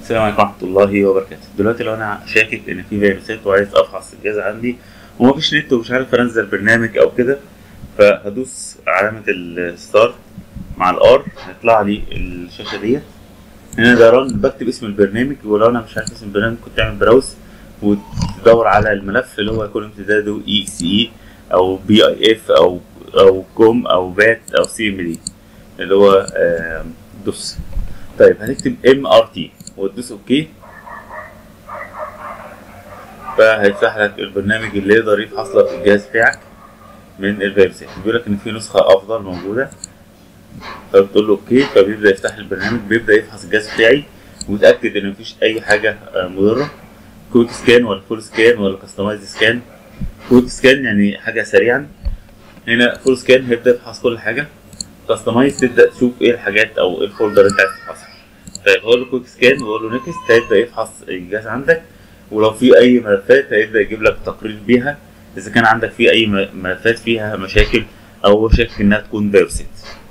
السلام عليكم ورحمة الله وبركاته دلوقتي لو أنا شاكك إن في فيروسات وعايز أفحص الجهاز عندي ومفيش نت ومش عارف أنزل برنامج أو كده فهدوس علامة الستارت مع الار هيطلع لي الشاشة ديت هنا ده رن بكتب اسم البرنامج ولو أنا مش عارف اسم البرنامج كنت تعمل براوز وتدور على الملف اللي هو يكون امتداده اي اكس اي أو بي اي اف أو أو كوم أو بات أو سي ام دي اللي هو آم، دوس طيب هنكتب ام ار تي وتدوس اوكي فهيفتح لك البرنامج اللي يقدر يفحص لك الجهاز بتاعك من الفيروسات بيقول لك ان في نسخه افضل موجوده فبتقول له اوكي فبيبدا يفتح البرنامج بيبدا يفحص الجهاز بتاعي ويتاكد ان مفيش اي حاجه آه، مضره كويك سكان ولا فول سكان ولا كاستمايز سكان كويك سكان يعني حاجه سريعا هنا فول سكان هيبدا يفحص كل حاجه كاستمايز تبدا تشوف ايه الحاجات او ايه الفولدر اللي انت عايز تفحصها طيب هقول له كويك سكان واقول له نيكست هيبدا يفحص الجهاز عندك ولو في اي ملفات هيبدا يجيب لك تقرير بيها اذا كان عندك في اي م- ملفات فيها مشاكل او شاكك انها تكون فيروسات